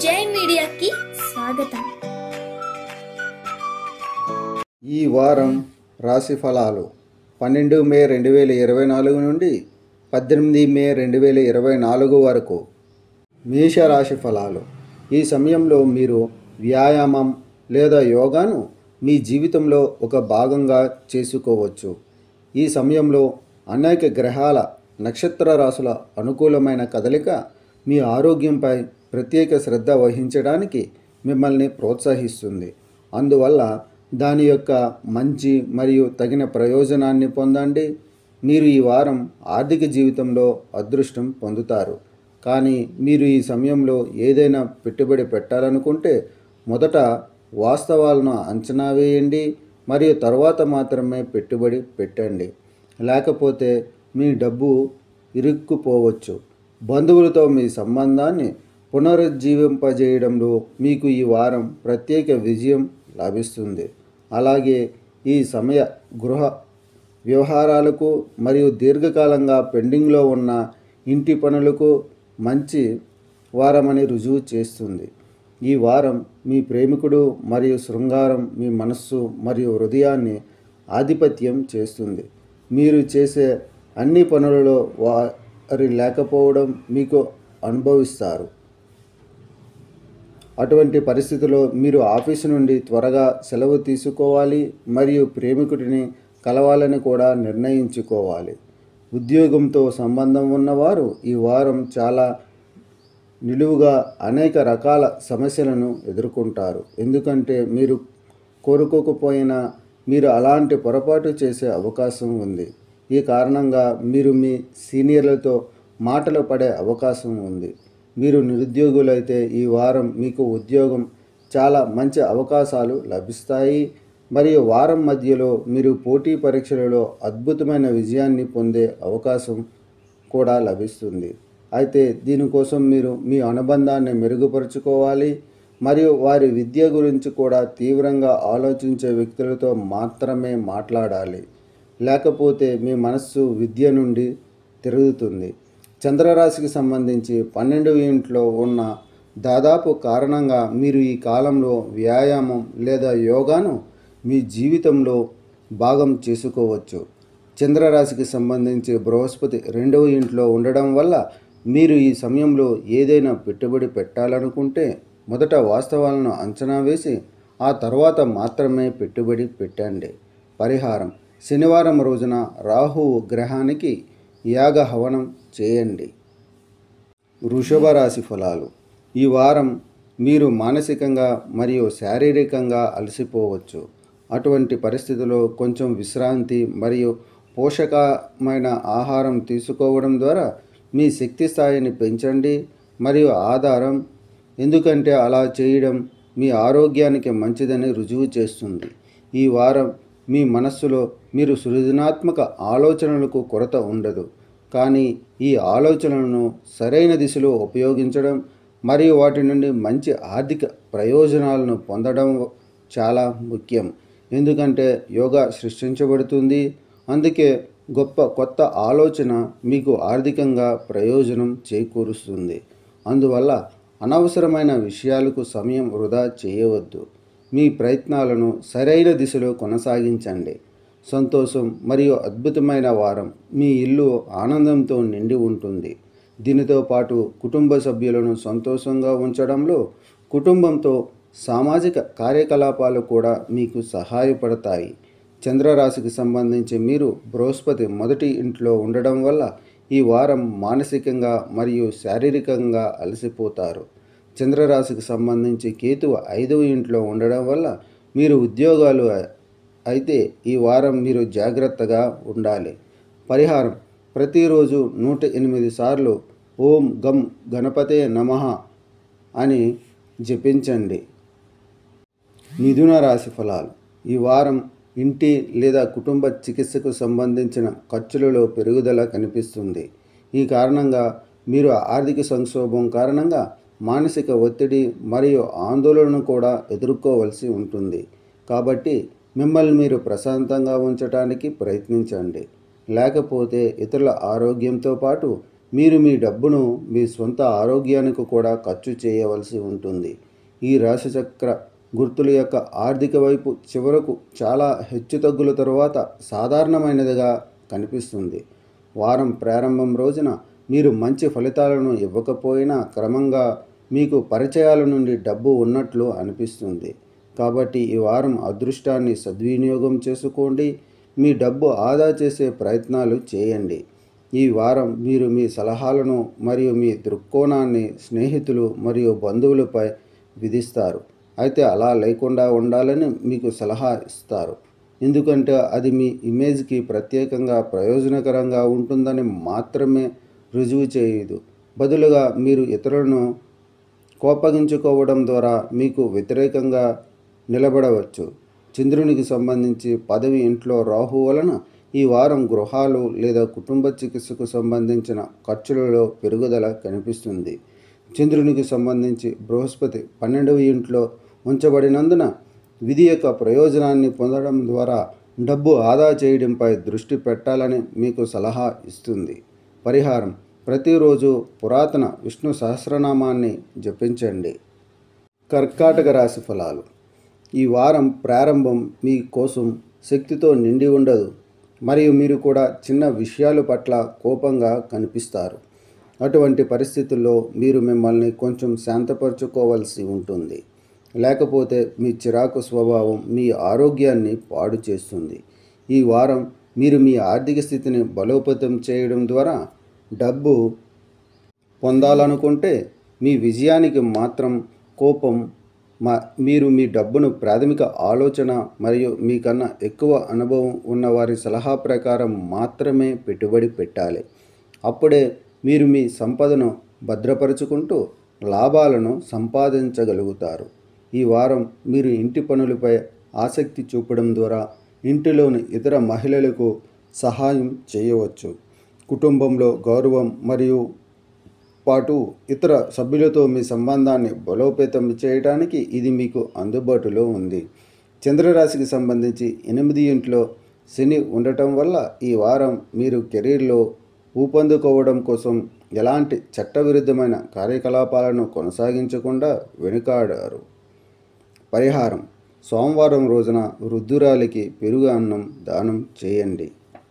జై మీడియాకి స్వాగతం ఈ వారం రాశి ఫలాలు పన్నెండు మే రెండు వేల ఇరవై నాలుగు నుండి పద్దెనిమిది మే రెండు వేల ఇరవై నాలుగు వరకు మేష రాశి ఫలాలు ఈ సమయంలో మీరు వ్యాయామం లేదా యోగాను మీ జీవితంలో ఒక భాగంగా చేసుకోవచ్చు ఈ సమయంలో అనేక గ్రహాల నక్షత్ర రాశుల అనుకూలమైన కదలిక మీ ఆరోగ్యంపై ప్రత్యేక శ్రద్ధ వహించడానికి మిమ్మల్ని ప్రోత్సహిస్తుంది అందువల్ల దాని యొక్క మంచి మరియు తగిన ప్రయోజనాన్ని పొందండి మీరు ఈ వారం ఆర్థిక జీవితంలో అదృష్టం పొందుతారు కానీ మీరు ఈ సమయంలో ఏదైనా పెట్టుబడి పెట్టాలనుకుంటే మొదట వాస్తవాలను అంచనా వేయండి మరియు తర్వాత మాత్రమే పెట్టుబడి పెట్టండి లేకపోతే మీ డబ్బు ఇరుక్కుపోవచ్చు బంధువులతో మీ సంబంధాన్ని పునరుజ్జీవింపజేయడంలో మీకు ఈ వారం ప్రత్యేక విజయం లభిస్తుంది అలాగే ఈ సమయ గృహ వ్యవహారాలకు మరియు దీర్ఘకాలంగా పెండింగ్లో ఉన్న ఇంటి పనులకు మంచి వారమని రుజువు చేస్తుంది ఈ వారం మీ ప్రేమికుడు మరియు శృంగారం మీ మనస్సు మరియు హృదయాన్ని ఆధిపత్యం చేస్తుంది మీరు చేసే అన్ని పనులలో వారి లేకపోవడం మీకు అనుభవిస్తారు అటువంటి పరిస్థితిలో మీరు ఆఫీసు నుండి త్వరగా సెలవు తీసుకోవాలి మరియు ప్రేమికుడిని కలవాలని కూడా నిర్ణయించుకోవాలి ఉద్యోగంతో సంబంధం ఉన్నవారు ఈ వారం చాలా నిలువుగా అనేక రకాల సమస్యలను ఎదుర్కొంటారు ఎందుకంటే మీరు కోరుకోకపోయినా మీరు అలాంటి పొరపాటు చేసే అవకాశం ఉంది ఈ కారణంగా మీరు మీ సీనియర్లతో మాటలు పడే అవకాశం ఉంది మీరు నిరుద్యోగులైతే ఈ వారం మీకు ఉద్యోగం చాలా మంచి అవకాశాలు లభిస్తాయి మరియు వారం మధ్యలో మీరు పోటీ పరీక్షలలో అద్భుతమైన విజయాన్ని పొందే అవకాశం కూడా లభిస్తుంది అయితే దీనికోసం మీరు మీ అనుబంధాన్ని మెరుగుపరుచుకోవాలి మరియు వారి విద్య గురించి కూడా తీవ్రంగా ఆలోచించే వ్యక్తులతో మాత్రమే మాట్లాడాలి లేకపోతే మీ మనస్సు విద్య నుండి తిరుగుతుంది చంద్రరాశికి సంబంధించి పన్నెండు ఇంట్లో ఉన్న దాదాపు కారణంగా మీరు ఈ కాలంలో వ్యాయామం లేదా యోగాను మీ జీవితంలో భాగం చేసుకోవచ్చు చంద్రరాశికి సంబంధించి బృహస్పతి రెండవ ఇంట్లో ఉండడం వల్ల మీరు ఈ సమయంలో ఏదైనా పెట్టుబడి పెట్టాలనుకుంటే మొదట వాస్తవాలను అంచనా వేసి ఆ తర్వాత మాత్రమే పెట్టుబడి పెట్టండి పరిహారం శనివారం రోజున రాహువు గ్రహానికి యాగ హవనం చేయండి వృషభ రాశి ఫలాలు ఈ వారం మీరు మానసికంగా మరియు శారీరకంగా అలసిపోవచ్చు అటువంటి పరిస్థితిలో కొంచెం విశ్రాంతి మరియు పోషకమైన ఆహారం తీసుకోవడం ద్వారా మీ శక్తి స్థాయిని పెంచండి మరియు ఆధారం ఎందుకంటే అలా చేయడం మీ ఆరోగ్యానికి మంచిదని రుజువు చేస్తుంది ఈ వారం మీ మనస్సులో మీరు సృజనాత్మక ఆలోచనలకు కొరత ఉండదు కానీ ఈ ఆలోచనలను సరైన దిశలో ఉపయోగించడం మరియు వాటి నుండి మంచి ఆర్థిక ప్రయోజనాలను పొందడం చాలా ముఖ్యం ఎందుకంటే యోగా సృష్టించబడుతుంది అందుకే గొప్ప కొత్త ఆలోచన మీకు ఆర్థికంగా ప్రయోజనం చేకూరుస్తుంది అందువల్ల అనవసరమైన విషయాలకు సమయం వృధా చేయవద్దు మీ ప్రయత్నాలను సరైన దిశలో కొనసాగించండి సంతోషం మరియు అద్భుతమైన వారం మీ ఇల్లు ఆనందంతో నిండి ఉంటుంది దీనితో పాటు కుటుంబ సభ్యులను సంతోషంగా ఉంచడంలో కుటుంబంతో సామాజిక కార్యకలాపాలు కూడా మీకు సహాయపడతాయి చంద్రరాశికి సంబంధించి మీరు బృహస్పతి మొదటి ఇంట్లో ఉండడం వల్ల ఈ వారం మానసికంగా మరియు శారీరకంగా అలసిపోతారు చంద్రరాశికి సంబంధించి కేతువు ఐదవ ఇంట్లో ఉండడం వల్ల మీరు ఉద్యోగాలు అయితే ఈ వారం మీరు జాగ్రత్తగా ఉండాలి పరిహారం ప్రతిరోజు నూట ఎనిమిది సార్లు ఓం గం గణపతే నమః అని జపించండి మిథున రాశి ఫలాలు ఈ వారం ఇంటి లేదా కుటుంబ చికిత్సకు సంబంధించిన ఖర్చులలో పెరుగుదల కనిపిస్తుంది ఈ కారణంగా మీరు ఆర్థిక సంక్షోభం కారణంగా మానసిక ఒత్తిడి మరియు ఆందోళనను కూడా ఎదుర్కోవలసి ఉంటుంది కాబట్టి మిమ్మల్ని మీరు ప్రశాంతంగా ఉంచడానికి ప్రయత్నించండి లేకపోతే ఇతరుల ఆరోగ్యంతో పాటు మీరు మీ డబ్బును మీ సొంత ఆరోగ్యానికి కూడా ఖర్చు చేయవలసి ఉంటుంది ఈ రాశిచక్ర గుర్తుల యొక్క ఆర్థిక వైపు చివరకు చాలా హెచ్చుతగ్గుల తరువాత సాధారణమైనదిగా కనిపిస్తుంది వారం ప్రారంభం రోజున మీరు మంచి ఫలితాలను ఇవ్వకపోయినా క్రమంగా మీకు పరిచయాల నుండి డబ్బు ఉన్నట్లు అనిపిస్తుంది కాబట్టి ఈ వారం అదృష్టాన్ని సద్వినియోగం చేసుకోండి మీ డబ్బు ఆదా చేసే ప్రయత్నాలు చేయండి ఈ వారం మీరు మీ సలహాలను మరియు మీ దృక్కోణాన్ని స్నేహితులు మరియు బంధువులపై విధిస్తారు అయితే అలా లేకుండా ఉండాలని మీకు సలహా ఇస్తారు ఎందుకంటే అది మీ ఇమేజ్కి ప్రత్యేకంగా ప్రయోజనకరంగా ఉంటుందని మాత్రమే రుజువు చేయదు బదులుగా మీరు ఇతరులను కోపగించుకోవడం ద్వారా మీకు వ్యతిరేకంగా నిలబడవచ్చు చంద్రునికి సంబంధించి పదవి ఇంట్లో రాహు వలన ఈ వారం గృహాలు లేదా కుటుంబ చికిత్సకు సంబంధించిన ఖర్చులలో పెరుగుదల కనిపిస్తుంది చంద్రునికి సంబంధించి బృహస్పతి పన్నెండవ ఇంట్లో ఉంచబడినందున విధి యొక్క ప్రయోజనాన్ని పొందడం ద్వారా డబ్బు ఆదా చేయడంపై దృష్టి పెట్టాలని మీకు సలహా ఇస్తుంది పరిహారం ప్రతిరోజు పురాతన విష్ణు సహస్రనామాన్ని జపించండి కర్కాటక రాశి ఫలాలు ఈ వారం ప్రారంభం మీ కోసం శక్తితో నిండి ఉండదు మరియు మీరు కూడా చిన్న విషయాల పట్ల కోపంగా కనిపిస్తారు అటువంటి పరిస్థితుల్లో మీరు మిమ్మల్ని కొంచెం శాంతపరచుకోవాల్సి ఉంటుంది లేకపోతే మీ చిరాకు స్వభావం మీ ఆరోగ్యాన్ని పాడు చేస్తుంది ఈ వారం మీరు మీ ఆర్థిక స్థితిని బలోపేతం చేయడం ద్వారా డబ్బు పొందాలనుకుంటే మీ విజయానికి మాత్రం కోపం మా మీరు మీ డబ్బును ప్రాథమిక ఆలోచన మరియు మీకన్నా ఎక్కువ అనుభవం ఉన్న వారి సలహా ప్రకారం మాత్రమే పెట్టుబడి పెట్టాలి అప్పుడే మీరు మీ సంపదను భద్రపరుచుకుంటూ లాభాలను సంపాదించగలుగుతారు ఈ వారం మీరు ఇంటి పనులపై ఆసక్తి చూపడం ద్వారా ఇంటిలోని ఇతర మహిళలకు సహాయం చేయవచ్చు కుటుంబంలో గౌరవం మరియు పాటు ఇతర సభ్యులతో మీ సంబంధాన్ని బలోపేతం చేయడానికి ఇది మీకు అందుబాటులో ఉంది చంద్రరాశికి సంబంధించి ఎనిమిది ఇంట్లో శని ఉండటం వల్ల ఈ వారం మీరు కెరీర్లో ఊపందుకోవడం కోసం ఎలాంటి చట్టవిరుద్ధమైన కార్యకలాపాలను కొనసాగించకుండా వెనుకాడారు పరిహారం సోమవారం రోజున వృద్ధురాలికి పెరుగు అన్నం దానం చేయండి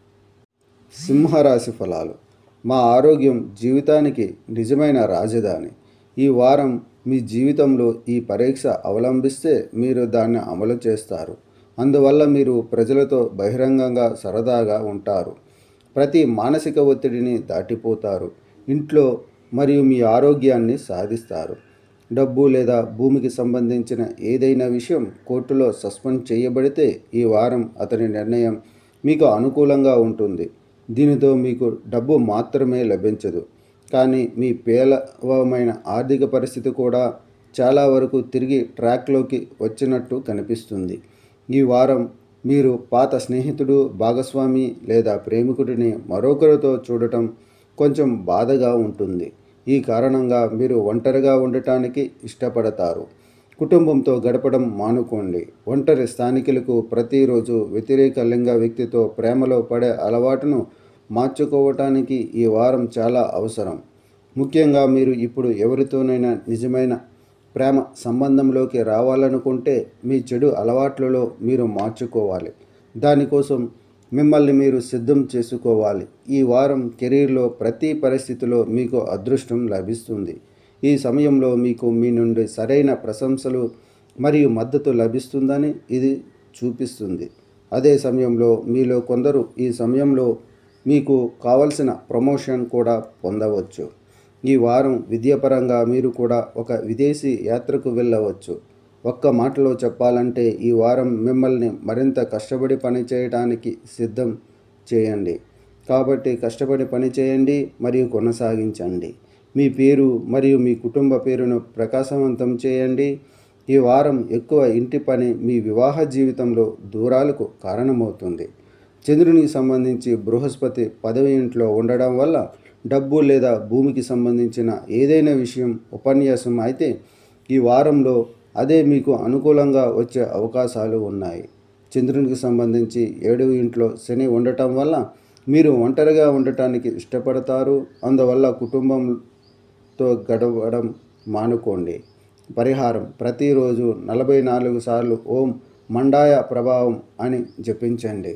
సింహరాశి ఫలాలు మా ఆరోగ్యం జీవితానికి నిజమైన రాజధాని ఈ వారం మీ జీవితంలో ఈ పరీక్ష అవలంబిస్తే మీరు దాన్ని అమలు చేస్తారు అందువల్ల మీరు ప్రజలతో బహిరంగంగా సరదాగా ఉంటారు ప్రతి మానసిక ఒత్తిడిని దాటిపోతారు ఇంట్లో మరియు మీ ఆరోగ్యాన్ని సాధిస్తారు డబ్బు లేదా భూమికి సంబంధించిన ఏదైనా విషయం కోర్టులో సస్పెండ్ చేయబడితే ఈ వారం అతని నిర్ణయం మీకు అనుకూలంగా ఉంటుంది దీనితో మీకు డబ్బు మాత్రమే లభించదు కానీ మీ పేలవమైన ఆర్థిక పరిస్థితి కూడా చాలా వరకు తిరిగి ట్రాక్లోకి వచ్చినట్టు కనిపిస్తుంది ఈ వారం మీరు పాత స్నేహితుడు భాగస్వామి లేదా ప్రేమికుడిని మరొకరితో చూడటం కొంచెం బాధగా ఉంటుంది ఈ కారణంగా మీరు ఒంటరిగా ఉండటానికి ఇష్టపడతారు కుటుంబంతో గడపడం మానుకోండి ఒంటరి స్థానికులకు ప్రతిరోజు వ్యతిరేక లింగ వ్యక్తితో ప్రేమలో పడే అలవాటును మార్చుకోవటానికి ఈ వారం చాలా అవసరం ముఖ్యంగా మీరు ఇప్పుడు ఎవరితోనైనా నిజమైన ప్రేమ సంబంధంలోకి రావాలనుకుంటే మీ చెడు అలవాట్లలో మీరు మార్చుకోవాలి దానికోసం మిమ్మల్ని మీరు సిద్ధం చేసుకోవాలి ఈ వారం కెరీర్లో ప్రతి పరిస్థితిలో మీకు అదృష్టం లభిస్తుంది ఈ సమయంలో మీకు మీ నుండి సరైన ప్రశంసలు మరియు మద్దతు లభిస్తుందని ఇది చూపిస్తుంది అదే సమయంలో మీలో కొందరు ఈ సమయంలో మీకు కావలసిన ప్రమోషన్ కూడా పొందవచ్చు ఈ వారం విద్యాపరంగా మీరు కూడా ఒక విదేశీ యాత్రకు వెళ్ళవచ్చు ఒక్క మాటలో చెప్పాలంటే ఈ వారం మిమ్మల్ని మరింత కష్టపడి పని చేయడానికి సిద్ధం చేయండి కాబట్టి కష్టపడి పని చేయండి మరియు కొనసాగించండి మీ పేరు మరియు మీ కుటుంబ పేరును ప్రకాశవంతం చేయండి ఈ వారం ఎక్కువ ఇంటి పని మీ వివాహ జీవితంలో దూరాలకు కారణమవుతుంది చంద్రునికి సంబంధించి బృహస్పతి పదవి ఇంట్లో ఉండడం వల్ల డబ్బు లేదా భూమికి సంబంధించిన ఏదైనా విషయం ఉపన్యాసం అయితే ఈ వారంలో అదే మీకు అనుకూలంగా వచ్చే అవకాశాలు ఉన్నాయి చంద్రునికి సంబంధించి ఏడవ ఇంట్లో శని ఉండటం వల్ల మీరు ఒంటరిగా ఉండటానికి ఇష్టపడతారు అందువల్ల కుటుంబంతో గడవడం మానుకోండి పరిహారం ప్రతిరోజు నలభై నాలుగు సార్లు ఓం మండాయ ప్రభావం అని జపించండి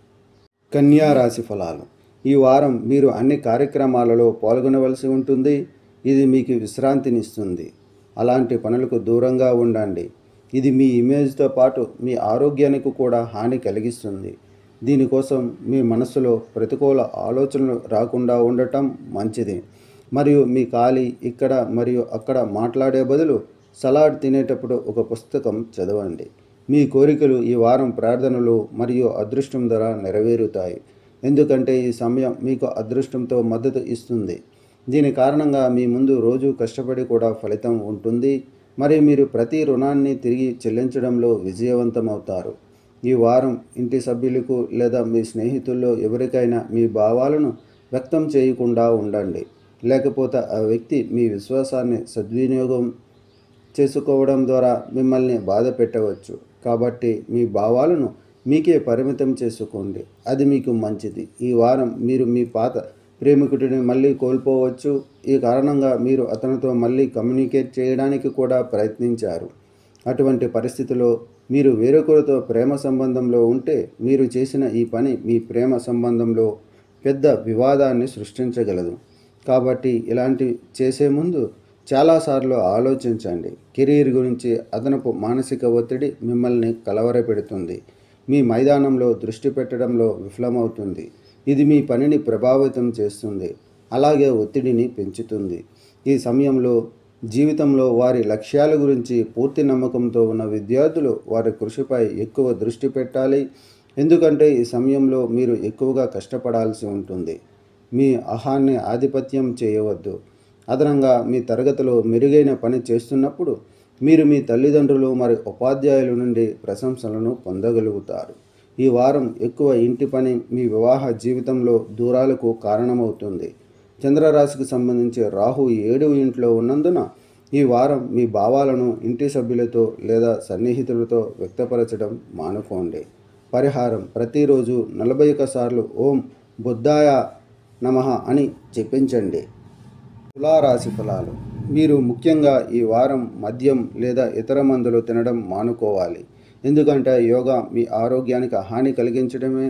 కన్యా రాశి ఫలాలు ఈ వారం మీరు అన్ని కార్యక్రమాలలో పాల్గొనవలసి ఉంటుంది ఇది మీకు విశ్రాంతినిస్తుంది అలాంటి పనులకు దూరంగా ఉండండి ఇది మీ ఇమేజ్తో పాటు మీ ఆరోగ్యానికి కూడా హాని కలిగిస్తుంది దీనికోసం మీ మనసులో ప్రతికూల ఆలోచనలు రాకుండా ఉండటం మంచిది మరియు మీ ఖాళీ ఇక్కడ మరియు అక్కడ మాట్లాడే బదులు సలాడ్ తినేటప్పుడు ఒక పుస్తకం చదవండి మీ కోరికలు ఈ వారం ప్రార్థనలు మరియు అదృష్టం ద్వారా నెరవేరుతాయి ఎందుకంటే ఈ సమయం మీకు అదృష్టంతో మద్దతు ఇస్తుంది దీని కారణంగా మీ ముందు రోజు కష్టపడి కూడా ఫలితం ఉంటుంది మరి మీరు ప్రతి రుణాన్ని తిరిగి చెల్లించడంలో విజయవంతమవుతారు ఈ వారం ఇంటి సభ్యులకు లేదా మీ స్నేహితుల్లో ఎవరికైనా మీ భావాలను వ్యక్తం చేయకుండా ఉండండి లేకపోతే ఆ వ్యక్తి మీ విశ్వాసాన్ని సద్వినియోగం చేసుకోవడం ద్వారా మిమ్మల్ని బాధ పెట్టవచ్చు కాబట్టి మీ భావాలను మీకే పరిమితం చేసుకోండి అది మీకు మంచిది ఈ వారం మీరు మీ పాత ప్రేమికుడిని మళ్ళీ కోల్పోవచ్చు ఈ కారణంగా మీరు అతనితో మళ్ళీ కమ్యూనికేట్ చేయడానికి కూడా ప్రయత్నించారు అటువంటి పరిస్థితిలో మీరు వేరొకరితో ప్రేమ సంబంధంలో ఉంటే మీరు చేసిన ఈ పని మీ ప్రేమ సంబంధంలో పెద్ద వివాదాన్ని సృష్టించగలదు కాబట్టి ఇలాంటి చేసే ముందు చాలాసార్లు ఆలోచించండి కెరీర్ గురించి అదనపు మానసిక ఒత్తిడి మిమ్మల్ని కలవరపెడుతుంది మీ మైదానంలో దృష్టి పెట్టడంలో విఫలమవుతుంది ఇది మీ పనిని ప్రభావితం చేస్తుంది అలాగే ఒత్తిడిని పెంచుతుంది ఈ సమయంలో జీవితంలో వారి లక్ష్యాల గురించి పూర్తి నమ్మకంతో ఉన్న విద్యార్థులు వారి కృషిపై ఎక్కువ దృష్టి పెట్టాలి ఎందుకంటే ఈ సమయంలో మీరు ఎక్కువగా కష్టపడాల్సి ఉంటుంది మీ అహాన్ని ఆధిపత్యం చేయవద్దు అదనంగా మీ తరగతిలో మెరుగైన పని చేస్తున్నప్పుడు మీరు మీ తల్లిదండ్రులు మరి ఉపాధ్యాయుల నుండి ప్రశంసలను పొందగలుగుతారు ఈ వారం ఎక్కువ ఇంటి పని మీ వివాహ జీవితంలో దూరాలకు కారణమవుతుంది చంద్రరాశికి సంబంధించి రాహు ఏడవ ఇంట్లో ఉన్నందున ఈ వారం మీ భావాలను ఇంటి సభ్యులతో లేదా సన్నిహితులతో వ్యక్తపరచడం మానుకోండి పరిహారం ప్రతిరోజు నలభై సార్లు ఓం బుద్ధాయ నమః అని జపించండి తులారాశి ఫలాలు మీరు ముఖ్యంగా ఈ వారం మద్యం లేదా ఇతర మందులు తినడం మానుకోవాలి ఎందుకంటే యోగా మీ ఆరోగ్యానికి హాని కలిగించడమే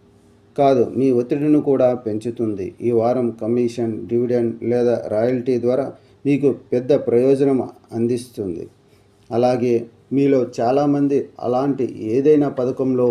కాదు మీ ఒత్తిడిని కూడా పెంచుతుంది ఈ వారం కమిషన్ డివిడెండ్ లేదా రాయల్టీ ద్వారా మీకు పెద్ద ప్రయోజనం అందిస్తుంది అలాగే మీలో చాలామంది అలాంటి ఏదైనా పథకంలో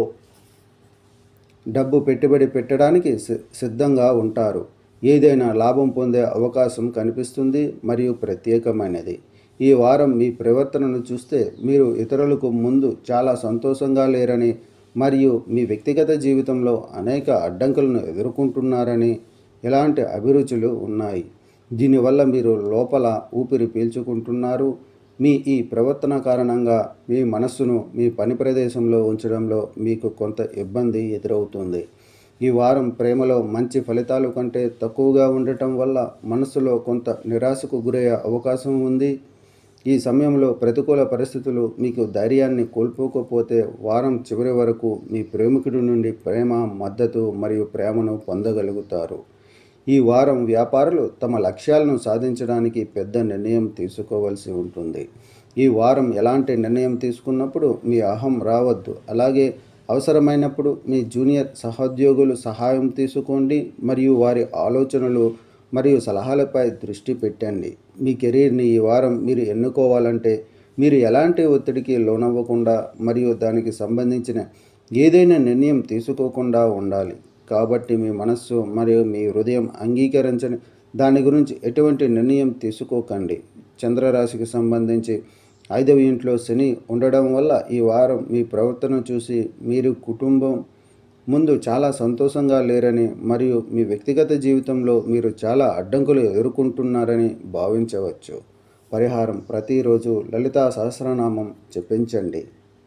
డబ్బు పెట్టుబడి పెట్టడానికి సి- సిద్ధంగా ఉంటారు ఏదైనా లాభం పొందే అవకాశం కనిపిస్తుంది మరియు ప్రత్యేకమైనది ఈ వారం మీ ప్రవర్తనను చూస్తే మీరు ఇతరులకు ముందు చాలా సంతోషంగా లేరని మరియు మీ వ్యక్తిగత జీవితంలో అనేక అడ్డంకులను ఎదుర్కొంటున్నారని ఇలాంటి అభిరుచులు ఉన్నాయి దీనివల్ల మీరు లోపల ఊపిరి పీల్చుకుంటున్నారు మీ ఈ ప్రవర్తన కారణంగా మీ మనస్సును మీ పని ప్రదేశంలో ఉంచడంలో మీకు కొంత ఇబ్బంది ఎదురవుతుంది ఈ వారం ప్రేమలో మంచి ఫలితాలు కంటే తక్కువగా ఉండటం వల్ల మనస్సులో కొంత నిరాశకు గురయ్యే అవకాశం ఉంది ఈ సమయంలో ప్రతికూల పరిస్థితులు మీకు ధైర్యాన్ని కోల్పోకపోతే వారం చివరి వరకు మీ ప్రేమికుడి నుండి ప్రేమ మద్దతు మరియు ప్రేమను పొందగలుగుతారు ఈ వారం వ్యాపారులు తమ లక్ష్యాలను సాధించడానికి పెద్ద నిర్ణయం తీసుకోవాల్సి ఉంటుంది ఈ వారం ఎలాంటి నిర్ణయం తీసుకున్నప్పుడు మీ అహం రావద్దు అలాగే అవసరమైనప్పుడు మీ జూనియర్ సహోద్యోగులు సహాయం తీసుకోండి మరియు వారి ఆలోచనలు మరియు సలహాలపై దృష్టి పెట్టండి మీ కెరీర్ని ఈ వారం మీరు ఎన్నుకోవాలంటే మీరు ఎలాంటి ఒత్తిడికి లోనవ్వకుండా మరియు దానికి సంబంధించిన ఏదైనా నిర్ణయం తీసుకోకుండా ఉండాలి కాబట్టి మీ మనస్సు మరియు మీ హృదయం అంగీకరించని దాని గురించి ఎటువంటి నిర్ణయం తీసుకోకండి చంద్రరాశికి సంబంధించి ఐదవ ఇంట్లో శని ఉండడం వల్ల ఈ వారం మీ ప్రవర్తన చూసి మీరు కుటుంబం ముందు చాలా సంతోషంగా లేరని మరియు మీ వ్యక్తిగత జీవితంలో మీరు చాలా అడ్డంకులు ఎదుర్కొంటున్నారని భావించవచ్చు పరిహారం ప్రతిరోజు లలితా సహస్రనామం చెప్పించండి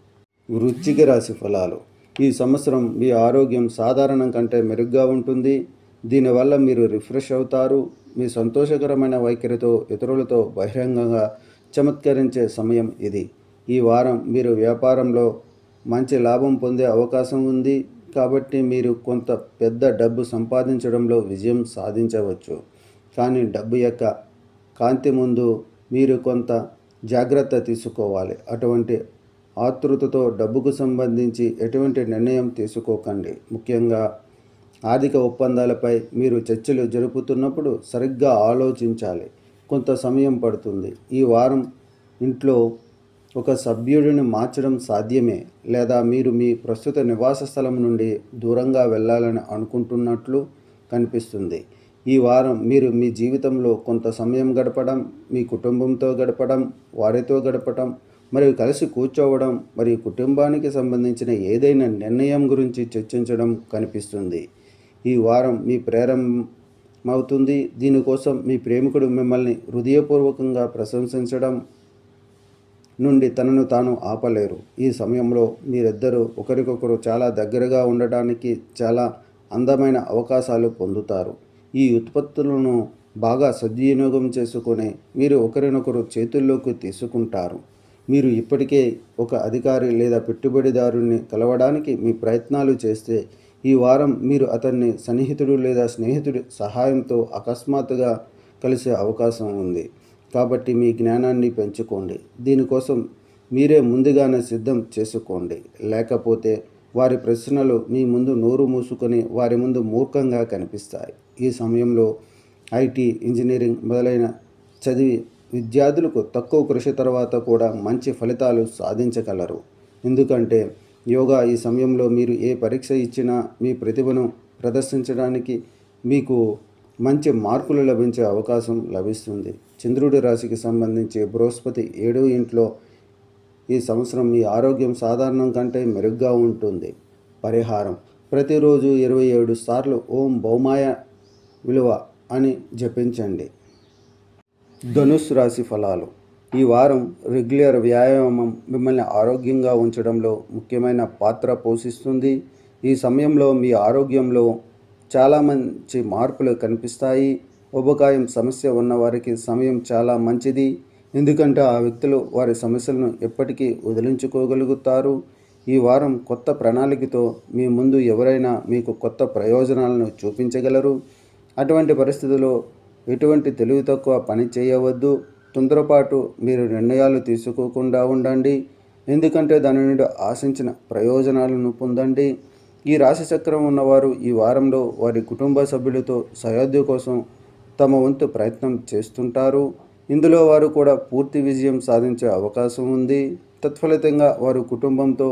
వృశ్చిక రాశి ఫలాలు ఈ సంవత్సరం మీ ఆరోగ్యం సాధారణం కంటే మెరుగ్గా ఉంటుంది దీనివల్ల మీరు రిఫ్రెష్ అవుతారు మీ సంతోషకరమైన వైఖరితో ఇతరులతో బహిరంగంగా చమత్కరించే సమయం ఇది ఈ వారం మీరు వ్యాపారంలో మంచి లాభం పొందే అవకాశం ఉంది కాబట్టి మీరు కొంత పెద్ద డబ్బు సంపాదించడంలో విజయం సాధించవచ్చు కానీ డబ్బు యొక్క కాంతి ముందు మీరు కొంత జాగ్రత్త తీసుకోవాలి అటువంటి ఆతృతతో డబ్బుకు సంబంధించి ఎటువంటి నిర్ణయం తీసుకోకండి ముఖ్యంగా ఆర్థిక ఒప్పందాలపై మీరు చర్చలు జరుపుతున్నప్పుడు సరిగ్గా ఆలోచించాలి కొంత సమయం పడుతుంది ఈ వారం ఇంట్లో ఒక సభ్యుడిని మార్చడం సాధ్యమే లేదా మీరు మీ ప్రస్తుత నివాస స్థలం నుండి దూరంగా వెళ్ళాలని అనుకుంటున్నట్లు కనిపిస్తుంది ఈ వారం మీరు మీ జీవితంలో కొంత సమయం గడపడం మీ కుటుంబంతో గడపడం వారితో గడపడం మరియు కలిసి కూర్చోవడం మరియు కుటుంబానికి సంబంధించిన ఏదైనా నిర్ణయం గురించి చర్చించడం కనిపిస్తుంది ఈ వారం మీ ప్రేరమవుతుంది దీనికోసం మీ ప్రేమికుడు మిమ్మల్ని హృదయపూర్వకంగా ప్రశంసించడం నుండి తనను తాను ఆపలేరు ఈ సమయంలో మీరిద్దరూ ఒకరికొకరు చాలా దగ్గరగా ఉండడానికి చాలా అందమైన అవకాశాలు పొందుతారు ఈ ఉత్పత్తులను బాగా సద్వినియోగం చేసుకొని మీరు ఒకరినొకరు చేతుల్లోకి తీసుకుంటారు మీరు ఇప్పటికే ఒక అధికారి లేదా పెట్టుబడిదారుని కలవడానికి మీ ప్రయత్నాలు చేస్తే ఈ వారం మీరు అతన్ని సన్నిహితుడు లేదా స్నేహితుడి సహాయంతో అకస్మాత్తుగా కలిసే అవకాశం ఉంది కాబట్టి మీ జ్ఞానాన్ని పెంచుకోండి దీనికోసం మీరే ముందుగానే సిద్ధం చేసుకోండి లేకపోతే వారి ప్రశ్నలు మీ ముందు నోరు మూసుకొని వారి ముందు మూర్ఖంగా కనిపిస్తాయి ఈ సమయంలో ఐటీ ఇంజనీరింగ్ మొదలైన చదివి విద్యార్థులకు తక్కువ కృషి తర్వాత కూడా మంచి ఫలితాలు సాధించగలరు ఎందుకంటే యోగా ఈ సమయంలో మీరు ఏ పరీక్ష ఇచ్చినా మీ ప్రతిభను ప్రదర్శించడానికి మీకు మంచి మార్కులు లభించే అవకాశం లభిస్తుంది చంద్రుడి రాశికి సంబంధించి బృహస్పతి ఏడో ఇంట్లో ఈ సంవత్సరం మీ ఆరోగ్యం సాధారణం కంటే మెరుగ్గా ఉంటుంది పరిహారం ప్రతిరోజు ఇరవై ఏడు సార్లు ఓం భౌమాయ విలువ అని జపించండి ధనుస్సు రాశి ఫలాలు ఈ వారం రెగ్యులర్ వ్యాయామం మిమ్మల్ని ఆరోగ్యంగా ఉంచడంలో ముఖ్యమైన పాత్ర పోషిస్తుంది ఈ సమయంలో మీ ఆరోగ్యంలో చాలా మంచి మార్పులు కనిపిస్తాయి ఉబకాయం సమస్య ఉన్నవారికి సమయం చాలా మంచిది ఎందుకంటే ఆ వ్యక్తులు వారి సమస్యలను ఎప్పటికీ వదిలించుకోగలుగుతారు ఈ వారం కొత్త ప్రణాళికతో మీ ముందు ఎవరైనా మీకు కొత్త ప్రయోజనాలను చూపించగలరు అటువంటి పరిస్థితుల్లో ఎటువంటి తెలివి తక్కువ పని చేయవద్దు తొందరపాటు మీరు నిర్ణయాలు తీసుకోకుండా ఉండండి ఎందుకంటే దాని నుండి ఆశించిన ప్రయోజనాలను పొందండి ఈ రాశి చక్రం ఉన్నవారు ఈ వారంలో వారి కుటుంబ సభ్యులతో సయోధ్య కోసం తమ వంతు ప్రయత్నం చేస్తుంటారు ఇందులో వారు కూడా పూర్తి విజయం సాధించే అవకాశం ఉంది తత్ఫలితంగా వారు కుటుంబంతో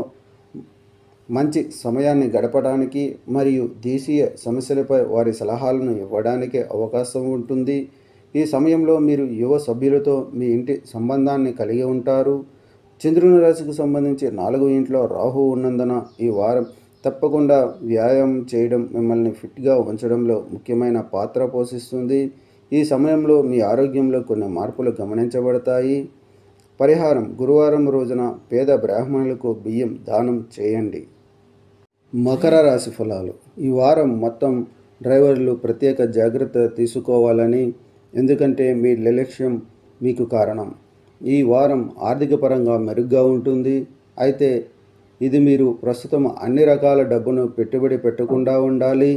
మంచి సమయాన్ని గడపడానికి మరియు దేశీయ సమస్యలపై వారి సలహాలను ఇవ్వడానికి అవకాశం ఉంటుంది ఈ సమయంలో మీరు యువ సభ్యులతో మీ ఇంటి సంబంధాన్ని కలిగి ఉంటారు చంద్రుని రాశికి సంబంధించి నాలుగు ఇంట్లో రాహు ఉన్నందున ఈ వారం తప్పకుండా వ్యాయామం చేయడం మిమ్మల్ని ఫిట్గా ఉంచడంలో ముఖ్యమైన పాత్ర పోషిస్తుంది ఈ సమయంలో మీ ఆరోగ్యంలో కొన్ని మార్పులు గమనించబడతాయి పరిహారం గురువారం రోజున పేద బ్రాహ్మణులకు బియ్యం దానం చేయండి మకర రాశి ఫలాలు ఈ వారం మొత్తం డ్రైవర్లు ప్రత్యేక జాగ్రత్త తీసుకోవాలని ఎందుకంటే మీ నిర్లక్ష్యం మీకు కారణం ఈ వారం ఆర్థిక పరంగా మెరుగ్గా ఉంటుంది అయితే ఇది మీరు ప్రస్తుతం అన్ని రకాల డబ్బును పెట్టుబడి పెట్టకుండా ఉండాలి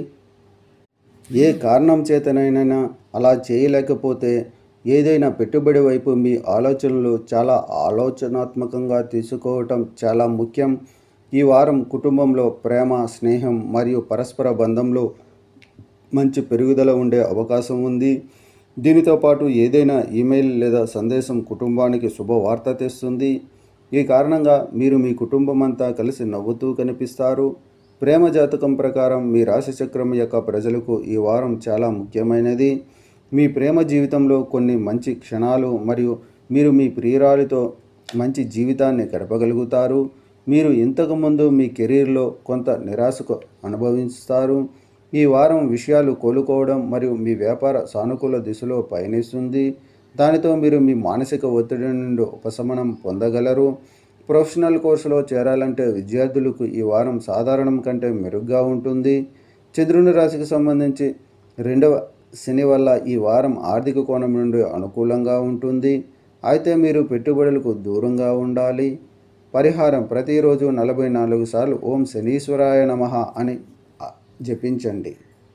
ఏ కారణం చేతనైనా అలా చేయలేకపోతే ఏదైనా పెట్టుబడి వైపు మీ ఆలోచనలు చాలా ఆలోచనాత్మకంగా తీసుకోవటం చాలా ముఖ్యం ఈ వారం కుటుంబంలో ప్రేమ స్నేహం మరియు పరస్పర బంధంలో మంచి పెరుగుదల ఉండే అవకాశం ఉంది దీనితో పాటు ఏదైనా ఈమెయిల్ లేదా సందేశం కుటుంబానికి శుభవార్త తెస్తుంది ఈ కారణంగా మీరు మీ కుటుంబం అంతా కలిసి నవ్వుతూ కనిపిస్తారు ప్రేమ జాతకం ప్రకారం మీ రాశి చక్రం యొక్క ప్రజలకు ఈ వారం చాలా ముఖ్యమైనది మీ ప్రేమ జీవితంలో కొన్ని మంచి క్షణాలు మరియు మీరు మీ ప్రియురాలితో మంచి జీవితాన్ని గడపగలుగుతారు మీరు ఇంతకుముందు మీ కెరీర్లో కొంత నిరాశకు అనుభవిస్తారు ఈ వారం విషయాలు కోలుకోవడం మరియు మీ వ్యాపార సానుకూల దిశలో పయనిస్తుంది దానితో మీరు మీ మానసిక ఒత్తిడి నుండి ఉపశమనం పొందగలరు ప్రొఫెషనల్ కోర్సులో చేరాలంటే విద్యార్థులకు ఈ వారం సాధారణం కంటే మెరుగ్గా ఉంటుంది చంద్రుని రాశికి సంబంధించి రెండవ శని వల్ల ఈ వారం ఆర్థిక కోణం నుండి అనుకూలంగా ఉంటుంది అయితే మీరు పెట్టుబడులకు దూరంగా ఉండాలి పరిహారం ప్రతిరోజు నలభై నాలుగు సార్లు ఓం శనీశ్వరాయ నమ అని ఆ, జపించండి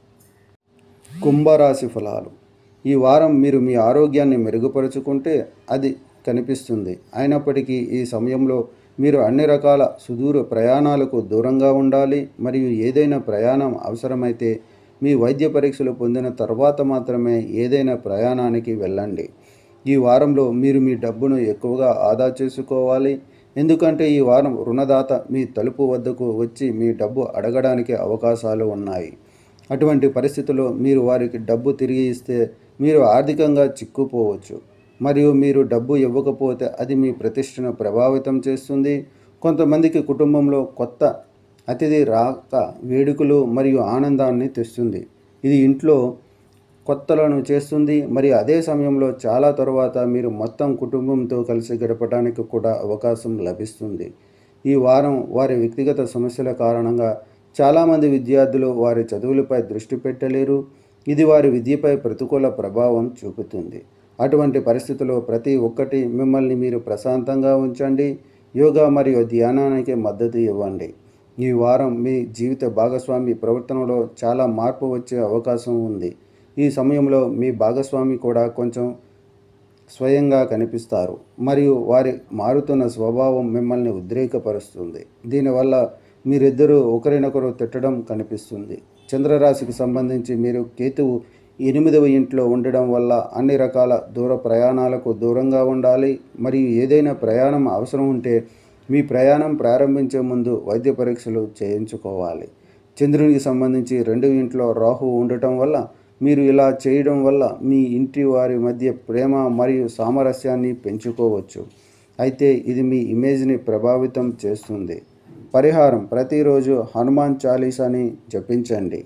కుంభరాశి ఫలాలు ఈ వారం మీరు మీ ఆరోగ్యాన్ని మెరుగుపరుచుకుంటే అది కనిపిస్తుంది అయినప్పటికీ ఈ సమయంలో మీరు అన్ని రకాల సుదూర ప్రయాణాలకు దూరంగా ఉండాలి మరియు ఏదైనా ప్రయాణం అవసరమైతే మీ వైద్య పరీక్షలు పొందిన తర్వాత మాత్రమే ఏదైనా ప్రయాణానికి వెళ్ళండి ఈ వారంలో మీరు మీ డబ్బును ఎక్కువగా ఆదా చేసుకోవాలి ఎందుకంటే ఈ వారం రుణదాత మీ తలుపు వద్దకు వచ్చి మీ డబ్బు అడగడానికి అవకాశాలు ఉన్నాయి అటువంటి పరిస్థితుల్లో మీరు వారికి డబ్బు తిరిగి ఇస్తే మీరు ఆర్థికంగా చిక్కుపోవచ్చు మరియు మీరు డబ్బు ఇవ్వకపోతే అది మీ ప్రతిష్టను ప్రభావితం చేస్తుంది కొంతమందికి కుటుంబంలో కొత్త అతిథి రాక వేడుకలు మరియు ఆనందాన్ని తెస్తుంది ఇది ఇంట్లో కొత్తలను చేస్తుంది మరియు అదే సమయంలో చాలా తరువాత మీరు మొత్తం కుటుంబంతో కలిసి గడపడానికి కూడా అవకాశం లభిస్తుంది ఈ వారం వారి వ్యక్తిగత సమస్యల కారణంగా చాలామంది విద్యార్థులు వారి చదువులపై దృష్టి పెట్టలేరు ఇది వారి విద్యపై ప్రతికూల ప్రభావం చూపుతుంది అటువంటి పరిస్థితుల్లో ప్రతి ఒక్కటి మిమ్మల్ని మీరు ప్రశాంతంగా ఉంచండి యోగా మరియు ధ్యానానికి మద్దతు ఇవ్వండి ఈ వారం మీ జీవిత భాగస్వామి ప్రవర్తనలో చాలా మార్పు వచ్చే అవకాశం ఉంది ఈ సమయంలో మీ భాగస్వామి కూడా కొంచెం స్వయంగా కనిపిస్తారు మరియు వారి మారుతున్న స్వభావం మిమ్మల్ని ఉద్రేకపరుస్తుంది దీనివల్ల మీరిద్దరూ ఒకరినొకరు తిట్టడం కనిపిస్తుంది చంద్రరాశికి సంబంధించి మీరు కేతువు ఎనిమిదవ ఇంట్లో ఉండడం వల్ల అన్ని రకాల దూర ప్రయాణాలకు దూరంగా ఉండాలి మరియు ఏదైనా ప్రయాణం అవసరం ఉంటే మీ ప్రయాణం ప్రారంభించే ముందు వైద్య పరీక్షలు చేయించుకోవాలి చంద్రునికి సంబంధించి రెండు ఇంట్లో రాహు ఉండటం వల్ల మీరు ఇలా చేయడం వల్ల మీ ఇంటి వారి మధ్య ప్రేమ మరియు సామరస్యాన్ని పెంచుకోవచ్చు అయితే ఇది మీ ఇమేజ్ని ప్రభావితం చేస్తుంది పరిహారం ప్రతిరోజు హనుమాన్ చాలీసాని జపించండి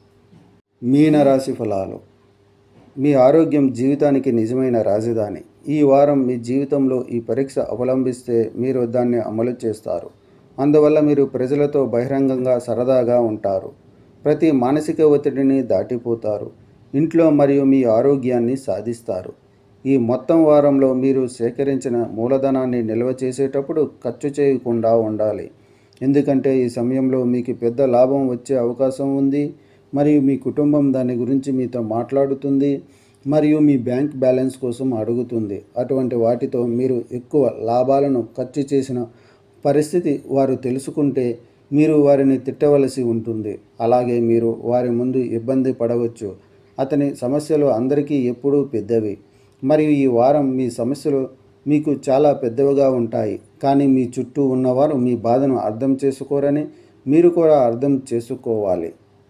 మీనరాశి ఫలాలు మీ ఆరోగ్యం జీవితానికి నిజమైన రాజధాని ఈ వారం మీ జీవితంలో ఈ పరీక్ష అవలంబిస్తే మీరు దాన్ని అమలు చేస్తారు అందువల్ల మీరు ప్రజలతో బహిరంగంగా సరదాగా ఉంటారు ప్రతి మానసిక ఒత్తిడిని దాటిపోతారు ఇంట్లో మరియు మీ ఆరోగ్యాన్ని సాధిస్తారు ఈ మొత్తం వారంలో మీరు సేకరించిన మూలధనాన్ని నిల్వ చేసేటప్పుడు ఖర్చు చేయకుండా ఉండాలి ఎందుకంటే ఈ సమయంలో మీకు పెద్ద లాభం వచ్చే అవకాశం ఉంది మరియు మీ కుటుంబం దాని గురించి మీతో మాట్లాడుతుంది మరియు మీ బ్యాంక్ బ్యాలెన్స్ కోసం అడుగుతుంది అటువంటి వాటితో మీరు ఎక్కువ లాభాలను ఖర్చు చేసిన పరిస్థితి వారు తెలుసుకుంటే మీరు వారిని తిట్టవలసి ఉంటుంది అలాగే మీరు వారి ముందు ఇబ్బంది పడవచ్చు అతని సమస్యలు అందరికీ ఎప్పుడూ పెద్దవి మరియు ఈ వారం మీ సమస్యలు మీకు చాలా పెద్దవిగా ఉంటాయి కానీ మీ చుట్టూ ఉన్నవారు మీ బాధను అర్థం చేసుకోరని మీరు కూడా అర్థం చేసుకోవాలి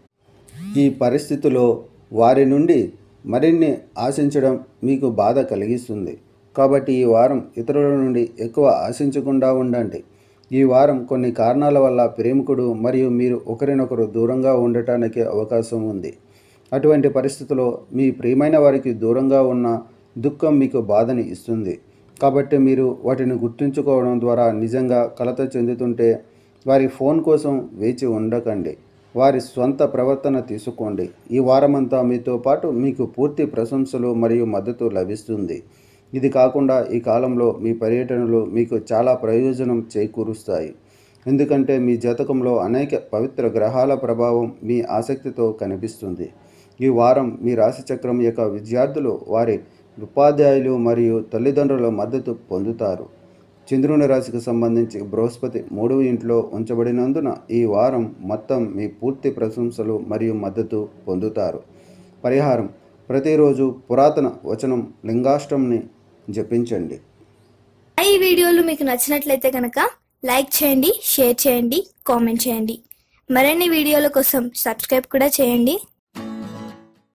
ఈ పరిస్థితిలో వారి నుండి మరిన్ని ఆశించడం మీకు బాధ కలిగిస్తుంది కాబట్టి ఈ వారం ఇతరుల నుండి ఎక్కువ ఆశించకుండా ఉండండి ఈ వారం కొన్ని కారణాల వల్ల ప్రేమికుడు మరియు మీరు ఒకరినొకరు దూరంగా ఉండటానికి అవకాశం ఉంది అటువంటి పరిస్థితిలో మీ ప్రియమైన వారికి దూరంగా ఉన్న దుఃఖం మీకు బాధని ఇస్తుంది కాబట్టి మీరు వాటిని గుర్తుంచుకోవడం ద్వారా నిజంగా కలత చెందుతుంటే వారి ఫోన్ కోసం వేచి ఉండకండి వారి స్వంత ప్రవర్తన తీసుకోండి ఈ వారమంతా మీతో పాటు మీకు పూర్తి ప్రశంసలు మరియు మద్దతు లభిస్తుంది ఇది కాకుండా ఈ కాలంలో మీ పర్యటనలు మీకు చాలా ప్రయోజనం చేకూరుస్తాయి ఎందుకంటే మీ జాతకంలో అనేక పవిత్ర గ్రహాల ప్రభావం మీ ఆసక్తితో కనిపిస్తుంది ఈ వారం మీ రాశిచక్రం యొక్క విద్యార్థులు వారి ఉపాధ్యాయులు మరియు తల్లిదండ్రుల మద్దతు పొందుతారు చంద్రుని రాశికి సంబంధించి బృహస్పతి మూడవ ఇంట్లో ఉంచబడినందున ఈ వారం మొత్తం మీ పూర్తి ప్రశంసలు మరియు మద్దతు పొందుతారు పరిహారం ప్రతిరోజు పురాతన వచనం లింగాష్టంని జపించండి ఈ వీడియోలు మీకు నచ్చినట్లయితే కనుక లైక్ చేయండి షేర్ చేయండి కామెంట్ చేయండి మరిన్ని వీడియోల కోసం సబ్స్క్రైబ్ కూడా చేయండి